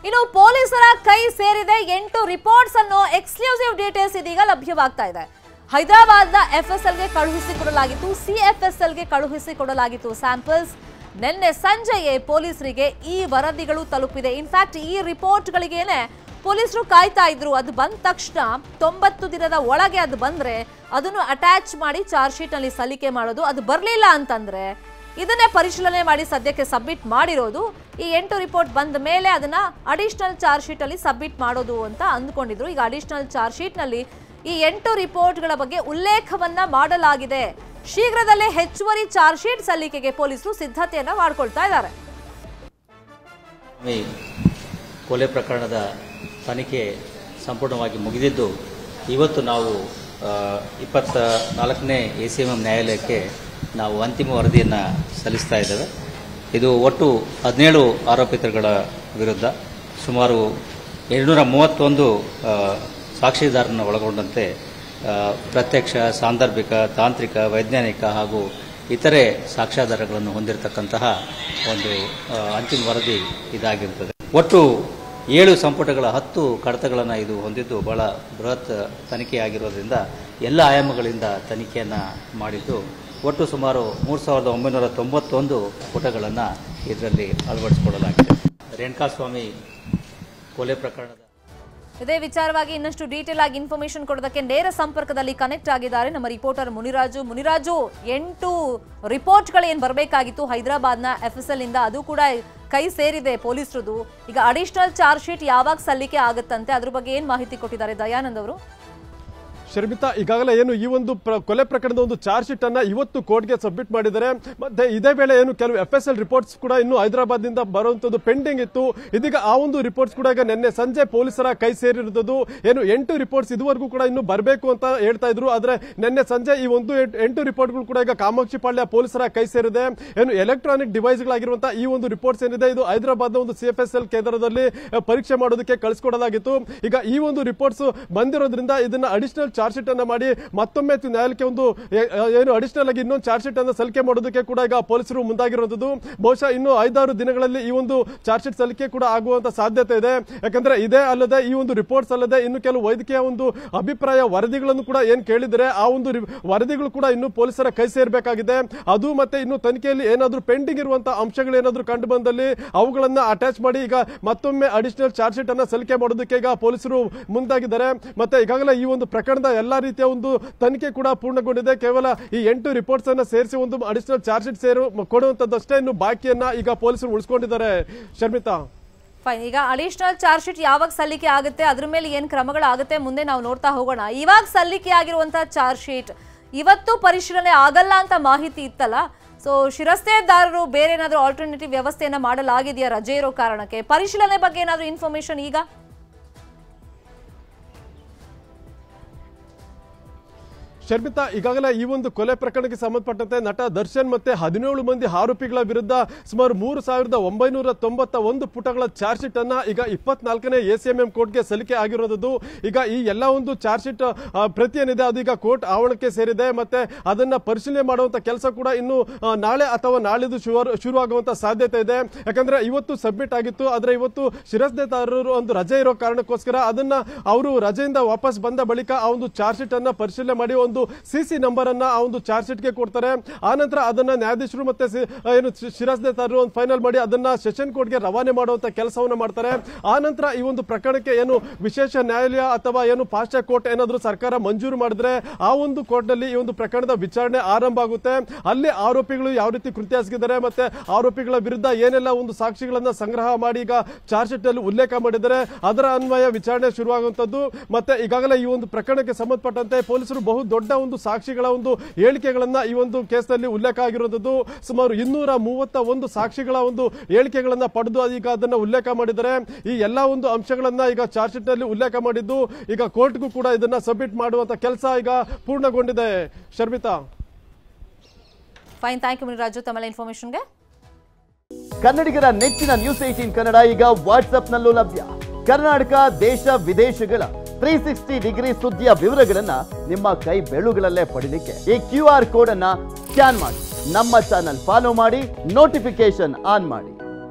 ಇನ್ನು ಪೊಲೀಸರ ಕೈ ಸೇರಿದೆ ಎಂಟು ರಿಪೋರ್ಟ್ಸ್ ಅನ್ನೋ ಎಕ್ಸ್ಕ್ಲೂಸಿವ್ ಡೀಟೇಲ್ಸ್ ಇದೀಗ ಲಭ್ಯವಾಗ್ತಾ ಇದೆ ಹೈದರಾಬಾದ್ನ ಎಫ್ಎಸ್ಎಲ್ಗೆ ಕಳುಹಿಸಿಕೊಡಲಾಗಿತ್ತು ಸಿಎಫ್ಎಸ್ಎಲ್ಗೆ ಕಳುಹಿಸಿಕೊಡಲಾಗಿತ್ತು ಸ್ಯಾಂಪಲ್ಸ್ ನಿನ್ನೆ ಸಂಜೆಯೇ ಪೊಲೀಸರಿಗೆ ಈ ವರದಿಗಳು ತಲುಪಿದೆ ಇನ್ಫ್ಯಾಕ್ಟ್ ಈ ರಿಪೋರ್ಟ್ಗಳಿಗೇನೆ ಪೊಲೀಸರು ಕಾಯ್ತಾ ಇದ್ರು ಅದು ಬಂದ ತಕ್ಷಣ ತೊಂಬತ್ತು ದಿನದ ಒಳಗೆ ಅದು ಬಂದ್ರೆ ಅದನ್ನು ಅಟ್ಯಾಚ್ ಮಾಡಿ ಚಾರ್ಜ್ ಶೀಟ್ ಅಲ್ಲಿ ಸಲ್ಲಿಕೆ ಮಾಡೋದು ಅದು ಬರಲಿಲ್ಲ ಅಂತಂದ್ರೆ ಇದನ್ನೇ ಪರಿಶೀಲನೆ ಮಾಡಿ ಸದ್ಯಕ್ಕೆ ಸಬ್ಮಿಟ್ ಮಾಡಿರೋದು ಈ ಎಂಟು ರಿಪೋರ್ಟ್ ಬಂದ ಮೇಲೆ ಅದನ್ನ ಅಡಿಷನಲ್ ಚಾರ್ಜ್ ಶೀಟ್ ಅಲ್ಲಿ ಸಬ್ಮಿಟ್ ಮಾಡೋದು ಅಂತ ಅಂದ್ಕೊಂಡಿದ್ರು ಈಗ ಅಡಿಷನಲ್ ಚಾರ್ಜ್ ಶೀಟ್ ನಲ್ಲಿ ಈ ಎಂಟು ರಿಪೋರ್ಟ್ಗಳ ಬಗ್ಗೆ ಉಲ್ಲೇಖವನ್ನ ಮಾಡಲಾಗಿದೆ ಶೀಘ್ರದಲ್ಲೇ ಹೆಚ್ಚುವರಿ ಚಾರ್ಜ್ ಶೀಟ್ ಸಲ್ಲಿಕೆಗೆ ಪೊಲೀಸರು ಸಿದ್ಧತೆಯನ್ನ ಮಾಡ್ಕೊಳ್ತಾ ಇದ್ದಾರೆ ಈ ಕೊಲೆ ಪ್ರಕರಣದ ತನಿಖೆ ಸಂಪೂರ್ಣವಾಗಿ ಮುಗಿದಿದ್ದು ಇವತ್ತು ನಾವು ಆ, ಇಪ್ಪತ್ತ ನಾಲ್ಕನೇ ಎ ಸಿ ಎಂ ಎಂ ನ್ಯಾಯಾಲಯಕ್ಕೆ ನಾವು ಅಂತಿಮ ವರದಿಯನ್ನು ಸಲ್ಲಿಸ್ತಾ ಇದ್ದೇವೆ ಇದು ಒಟ್ಟು ಹದಿನೇಳು ಆರೋಪಿತರುಗಳ ವಿರುದ್ಧ ಸುಮಾರು ಎರಡುನೂರ ಮೂವತ್ತೊಂದು ಆ, ಸಾಕ್ಷಿದಾರರನ್ನು ಒಳಗೊಂಡಂತೆ ಆ, ಪ್ರತ್ಯಕ್ಷ ಸಾಂದರ್ಭಿಕ ತಾಂತ್ರಿಕ ವೈಜ್ಞಾನಿಕ ಹಾಗೂ ಇತರೆ ಸಾಕ್ಷ್ಯಾಧಾರಗಳನ್ನು ಹೊಂದಿರತಕ್ಕಂತಹ ಒಂದು ಆ, ಅಂತಿಮ ವರದಿ ಇದಾಗಿರುತ್ತದೆ ಒಟ್ಟು ಏಳು ಸಂಪುಟಗಳ ಹತ್ತು ಕಡತಗಳನ್ನು ಇದು ಹೊಂದಿದ್ದು ಬಹಳ ಬೃಹತ್ ತನಿಖೆ ಆಗಿರೋದ್ರಿಂದ ಎಲ್ಲ ಆಯಾಮಗಳಿಂದ ತನಿಖೆಯನ್ನು ಮಾಡಿದ್ದು ಒಟ್ಟು ಸುಮಾರು ಮೂರು ಸಾವಿರದ ಒಂಬೈನೂರ ತೊಂಬತ್ತೊಂದು ಪುಟಗಳನ್ನು ಇದರಲ್ಲಿ ಅಳವಡಿಸಿಕೊಡಲಾಗಿದೆ ರೇಣುಕಾಸ್ವಾಮಿ ಕೊಲೆ ಪ್ರಕರಣದ ಇದೇ ವಿಚಾರವಾಗಿ ಇನ್ನಷ್ಟು ಡೀಟೇಲ್ ಆಗಿ ಇನ್ಫಾರ್ಮೇಶನ್ ಕೊಡೋದಕ್ಕೆ ನೇರ ಸಂಪರ್ಕದಲ್ಲಿ ಕನೆಕ್ಟ್ ಆಗಿದ್ದಾರೆ ನಮ್ಮ ರಿಪೋರ್ಟರ್ ಮುನಿರಾಜು ಮುನಿರಾಜು ಎಂಟು ರಿಪೋರ್ಟ್ಗಳು ಏನು ಬರಬೇಕಾಗಿತ್ತು ಹೈದರಾಬಾದ್ನ ಎಫ್ ಎಸ್ ಎಲ್ ಇಂದ ಅದು ಕೂಡ ಕೈ ಸೇರಿದೆ ಪೊಲೀಸರದು ಈಗ ಅಡಿಷನಲ್ ಚಾರ್ಜ್ ಶೀಟ್ ಯಾವಾಗ ಸಲ್ಲಿಕೆ ಆಗುತ್ತಂತೆ ಅದ್ರ ಬಗ್ಗೆ ಏನು ಮಾಹಿತಿ ಕೊಟ್ಟಿದ್ದಾರೆ ದಯಾನಂದ್ ಅವರು ಶರ್ಮಿತಾ ಈಗಾಗಲೇ ಏನು ಈ ಒಂದು ಪ್ರ- ಕೊಲೆ ಪ್ರಕರಣದ ಒಂದು ಚಾರ್ಜ್ ಶೀಟ್ ಅನ್ನ ಇವತ್ತು ಕೋರ್ಟ್ಗೆ ಸಬ್ಮಿಟ್ ಮಾಡಿದ್ದಾರೆ ಮತ್ತೆ ಇದೇ ವೇಳೆ ಏನು ಕೆಲವು ಎಫ್ ಎಸ್ ಎಲ್ ರಿಪೋರ್ಟ್ಸ್ ಕೂಡ ಇನ್ನು ಹೈದರಾಬಾದ್ ನಿಂದ ಬರುವಂತದ್ದು ಪೆಂಡಿಂಗ್ ಇತ್ತು ಇದೀಗ ಆ ಒಂದು ರಿಪೋರ್ಟ್ಸ್ ಕೂಡ ಈಗ ನಿನ್ನೆ ಸಂಜೆ ಪೊಲೀಸರ ಕೈ ಸೇರಿರುತ್ತದೆ ಏನು ಎಂಟು ರಿಪೋರ್ಟ್ಸ್ ಇದುವರೆಗೂ ಕೂಡ ಇನ್ನು ಬರಬೇಕು ಅಂತ ಹೇಳ್ತಾ ಇದ್ರು ಆದ್ರೆ ನಿನ್ನೆ ಸಂಜೆ ಈ ಒಂದು ಎಂಟ್- ಎಂಟು ರಿಪೋರ್ಟ್ಗಳು ಕೂಡ ಈಗ ಕಾಮಾಕ್ಷಿ ಪಾಳ್ಯ ಪೊಲೀಸರ ಕೈ ಸೇರಿದೆ ಏನು ಎಲೆಕ್ಟ್ರಾನಿಕ್ ಡಿವೈಸ್ಗಳಾಗಿರುವಂತಹ ಈ ಒಂದು ರಿಪೋರ್ಟ್ಸ್ ಏನಿದೆ ಇದು ಹೈದರಾಬಾದ್ ಒಂದು ಸಿ ಎಫ್ ಎಸ್ ಎಲ್ ಕೇಂದ್ರದಲ್ಲಿ ಅಹ್, ಪರೀಕ್ಷೆ ಮಾಡೋದಕ್ಕೆ ಕಳಿಸ್ಕೊಡಲಾಗಿತ್ತು ಈಗ ಈ ಒಂದು ರಿಪೋರ್ಟ್ಸ್ ಬಂದಿರೋದ್ರಿಂದ ಇದನ್ನ ಅಡಿಷನಲ್ ಚಾರ್ಜ್ ಶೀಟ್ ಅನ್ನ ಮಾಡಿ ಮತ್ತೊಮ್ಮೆ ತು- ನ್ಯಾಯಾಲಯಕ್ಕೆ ಒಂದು ಎ- ಅಹ್, ಏನು ಅಡಿಷನಲ್ ಆಗಿ ಇನ್ನೊಂದು ಚಾರ್ಜ್ ಶೀಟ್ ಅನ್ನ ಸಲ್ಲಿಕೆ ಮಾಡೋದಕ್ಕೆ ಕೂಡ ಈಗ ಪೊಲೀಸರು ಮುಂದಾಗಿರುವಂತದ್ದು ಬಹುಶಃ ಇನ್ನು ಐದಾರು ದಿನಗಳಲ್ಲಿ ಈ ಒಂದು ಚಾರ್ಜ್ ಶೀಟ್ ಸಲ್ಲಿಕೆ ಕೂಡ ಆಗುವಂತ ಸಾಧ್ಯತೆ ಇದೆ ಯಾಕಂದ್ರೆ ಇದೇ ಅಲ್ಲದೆ ಈ ಒಂದು ರಿಪೋರ್ಟ್ಸ್ ಅಲ್ಲದೆ ಇನ್ನು ಕೆಲವು ವೈದ್ಯಕೀಯ ಒಂದು ಅಭಿಪ್ರಾಯ ವರದಿಗಳನ್ನು ಕೂಡ ಏನ್ ಕೇಳಿದರೆ ಆ ಒಂದು ರಿ- ವರದಿಗಳು ಕೂಡ ಇನ್ನು ಪೊಲೀಸರ ಕೈ ಸೇರ್ಬೇಕಾಗಿದೆ ಅದು ಮತ್ತೆ ಇನ್ನು ತನಿಖೆಯಲ್ಲಿ ಏನಾದ್ರೂ ಪೆಂಡಿಂಗ್ ಇರುವಂತಹ ಅಂಶಗಳು ಏನಾದ್ರೂ ಕಂಡು ಬಂದಲ್ಲಿ ಅವುಗಳನ್ನ ಅಟ್ಯಾಚ್ ಮಾಡಿ ಈಗ ಮತ್ತೊಮ್ಮೆ ಅಡಿಷನಲ್ ಚಾರ್ಜ್ ಶೀಟ್ ಅನ್ನ ಸಲ್ಲಿಕೆ ಮಾಡೋದಕ್ಕೆ ಈಗ ಪೊಲೀಸರು ಮುಂದಾಗಿದ್ದಾರೆ ಮತ್ತೆ ಈಗಾಗಲೇ ಈ ಒಂದು ಪ್ರಕರಣದ ಎಲ್ಲಾ ರೀತಿಯ ಒಂದು ತನಿಖೆ ಕೂಡ ಪೂರ್ಣಗೊಂಡಿದೆ ಕೇವಲ ಈ ಎಂಟು ರಿಪೋರ್ಟ್ಸ್ ಅನ್ನ ಸೇರಿಸಿ ಒಂದು ಅಡಿಷನಲ್ ಚಾರ್ಜ್ ಶೀಟ್ ಸೇರು ಕೊಡುವಂತದ್ದಷ್ಟೇ ಇನ್ನು ಬಾಕಿಯನ್ನ ಈಗ ಪೊಲೀಸರು ಉಳಿಸ್ಕೊಂಡಿದ್ದಾರೆ ಶರ್ಮಿತಾ ಫೈನ್ ಈಗ ಅಡಿಷನಲ್ ಚಾರ್ಜ್ ಶೀಟ್ ಯಾವಾಗ ಸಲ್ಲಿಕೆ ಆಗುತ್ತೆ ಅದ್ರ ಮೇಲೆ ಏನು ಕ್ರಮಗಳಾಗುತ್ತೆ ಮುಂದೆ ನಾವು ನೋಡ್ತಾ ಹೋಗೋಣ ಇವಾಗ ಸಲ್ಲಿಕೆ ಆಗಿರುವಂತಹ ಚಾರ್ಜ್ ಶೀಟ್ ಇವತ್ತು ಪರಿಶೀಲನೆ ಆಗಲ್ಲ ಅಂತ ಮಾಹಿತಿ ಇತ್ತಲ್ಲ ಸೊ ಶಿರಸ್ತೇದಾರರು ಬೇರೆ ಏನಾದರೂ ಆಲ್ಟರ್ನೇಟಿವ್ ವ್ಯವಸ್ಥೆಯನ್ನ ಮಾಡಲಾಗಿದೆಯಾ ರಜೆ ಇರೋ ಕಾರಣಕ್ಕೆ ಪರಿಶೀಲನೆ ಬಗ್ಗೆ ಏನಾದರೂ ಇನ್ಫಾರ್ಮೇಶನ್ ಈಗ ಶರ್ಮಿತಾ ಈಗಾಗಲೇ ಈ ಒಂದು ಕೊಲೆ ಪ್ರಕರಣಕ್ಕೆ ಸಂಬಂಧಪಟ್ಟಂತೆ ನಟ ದರ್ಶನ್ ಮತ್ತೆ ಹದಿನೇಳು ಮಂದಿ ಆರೋಪಿಗಳ ವಿರುದ್ಧ ಸುಮಾರು ಮೂರು ಸಾವಿರದ ಒಂಬೈನೂರ ತೊಂಬತ್ತ ಒಂದು ಪುಟಗಳ ಚಾರ್ಜ್ ಶೀಟ್ ಅನ್ನ ಈಗ ಇಪ್ಪತ್ನಾಲ್ಕನೇ ಎಸಿಎಂಎಂ ಕೋರ್ಟ್ಗೆ ಸಲ್ಲಿಕೆ ಆಗಿರೋದು ಈಗ ಈ ಎಲ್ಲ ಒಂದು ಚಾರ್ಜ್ ಶೀಟ್ ಆ, ಪ್ರತಿ ಏನಿದೆ ಅದು ಈಗ ಕೋರ್ಟ್ ಆವರಣಕ್ಕೆ ಸೇರಿದೆ ಮತ್ತೆ ಅದನ್ನ ಪರಿಶೀಲನೆ ಮಾಡುವಂತ ಕೆಲಸ ಕೂಡ ಇನ್ನು ಆ, ನಾಳೆ ಅಥವಾ ನಾಳಿದ್ದು ಶುರು ಶುರುವಾಗುವಂತ ಸಾಧ್ಯತೆ ಇದೆ ಯಾಕಂದ್ರೆ ಇವತ್ತು ಸಬ್ಮಿಟ್ ಆಗಿತ್ತು ಆದ್ರೆ ಇವತ್ತು ಶಿರಸ್ತೆದಾರರು ಒಂದು ರಜೆ ಇರೋ ಕಾರಣಕ್ಕೋಸ್ಕರ ಅದನ್ನ ಅವರು ರಜೆಯಿಂದ ವಾಪಸ್ ಬಂದ ಬಳಿಕ ಆ ಒಂದು ಚಾರ್ಜ್ ಶೀಟ್ ಅನ್ನ ಪರಿಶೀಲನೆ ಮಾಡಿ ಒಂದು ಸಿ ಸಿ ನಂಬರ್ ಅನ್ನ ಆ ಒಂದು ಚಾರ್ಜ್ ಶೀಟ್ಗೆ ಕೊಡ್ತಾರೆ ಆ ನಂತರ ಅದನ್ನ ನ್ಯಾಯಾಧೀಶರು ಮತ್ತೆ ಸಿ- ಏನು ಶಿ- ಶಿರಸ್ತೆದಾರರು ಒಂದು ಫೈನಲ್ ಮಾಡಿ ಅದನ್ನ ಸೆಷನ್ ಕೋರ್ಟ್ಗೆ ರವಾನೆ ಮಾಡುವಂತ ಕೆಲಸವನ್ನ ಮಾಡ್ತಾರೆ ಆ ನಂತರ ಈ ಒಂದು ಪ್ರಕರಣಕ್ಕೆ ಏನು ವಿಶೇಷ ನ್ಯಾಯಾಲಯ ಅಥವಾ ಏನು ಫಾಸ್ಟ್ ಟ್ರ್ಯಾಕ್ ಕೋರ್ಟ್ ಏನಾದರೂ ಸರ್ಕಾರ ಮಂಜೂರು ಮಾಡಿದ್ರೆ ಆ ಒಂದು ಕೋರ್ಟ್ ನಲ್ಲಿ ಈ ಒಂದು ಪ್ರಕರಣದ ವಿಚಾರಣೆ ಆರಂಭ ಆಗುತ್ತೆ ಅಲ್ಲಿ ಆರೋಪಿಗಳು ಯಾವ ರೀತಿ ಕೃತ್ಯ ಎಸಗಿದ್ದಾರೆ ಮತ್ತೆ ಆರೋಪಿಗಳ ವಿರುದ್ಧ ಏನೆಲ್ಲ ಒಂದು ಸಾಕ್ಷಿಗಳನ್ನ ಸಂಗ್ರಹ ಮಾಡಿ ಈಗ ಚಾರ್ಜ್ ಶೀಟ್ ಅಲ್ಲಿ ಉಲ್ಲೇಖ ಮಾಡಿದ್ದಾರೆ ಅದರ ಅನ್ವಯ ವಿಚಾರಣೆ ಶುರುವಾಗುವಂತದ್ದು ಮತ್ತೆ ಈಗಾಗಲೇ ಈ ಒಂದು ಪ್ರಕರಣಕ್ಕೆ ಸಂಬಂಧಪಟ್ಟಂತೆ ಪೊಲೀಸರು ಬಹು ದೊಡ್ಡ ಒಂದು ಸಾಕ್ಷಿಗಳ ಒಂದು ಹೇಳಿಕೆಗಳನ್ನ ಈ ಒಂದು ಕೇಸ್ನಲ್ಲಿ ಉಲ್ಲೇಖ ಆಗಿರುವಂತದ್ದು ಸುಮಾರು ಇನ್ನೂರ ಮೂವತ್ತ ಒಂದು ಸಾಕ್ಷಿಗಳ ಒಂದು ಹೇಳಿಕೆಗಳನ್ನ ಪಡೆದು ಈಗ ಅದನ್ನ ಉಲ್ಲೇಖ ಮಾಡಿದ್ದಾರೆ ಈ ಎಲ್ಲಾ ಒಂದು ಅಂಶಗಳನ್ನ ಈಗ ಚಾರ್ಜ್ ಶೀಟ್ ನಲ್ಲಿ ಉಲ್ಲೇಖ ಮಾಡಿದ್ದು ಈಗ ಕೋರ್ಟ್ಗೂ ಕೂಡ ಇದನ್ನ ಸಬ್ಮಿಟ್ ಮಾಡುವಂತ ಕೆಲಸ ಈಗ ಪೂರ್ಣಗೊಂಡಿದೆ Sharmitha fine thank you Muniraju ತಮ್ಮೆಲ್ಲ ಇನ್ಫಾರ್ಮೇಶನ್ಗೆ ಕನ್ನಡಿಗರ ನೆಚ್ಚಿನ ನ್ಯೂಸ್ ಏಟೀನ್ ಕನ್ನಡ ಈಗ ವಾಟ್ಸ್ಆಪ್ನಲ್ಲೂ ಲಭ್ಯ ಕರ್ನಾಟಕ ದೇಶ ವಿದೇಶಗಳ ತ್ರೀ ಸಿಕ್ಸ್ಟಿ ಡಿಗ್ರಿ ಸುದ್ದಿಯ ವಿವರಗಳನ್ನ ನಿಮ್ಮ ಕೈ ಬೆರಳುಗಳಲ್ಲೇ ಪಡಿಲಿಕ್ಕೆ ಈ ಕ್ಯೂ ಆರ್ ಕೋಡ್ ಅನ್ನ ಸ್ಕ್ಯಾನ್ ಮಾಡಿ ನಮ್ಮ ಚಾನಲ್ ಫಾಲೋ ಮಾಡಿ ನೋಟಿಫಿಕೇಶನ್ ಆನ್ ಮಾಡಿ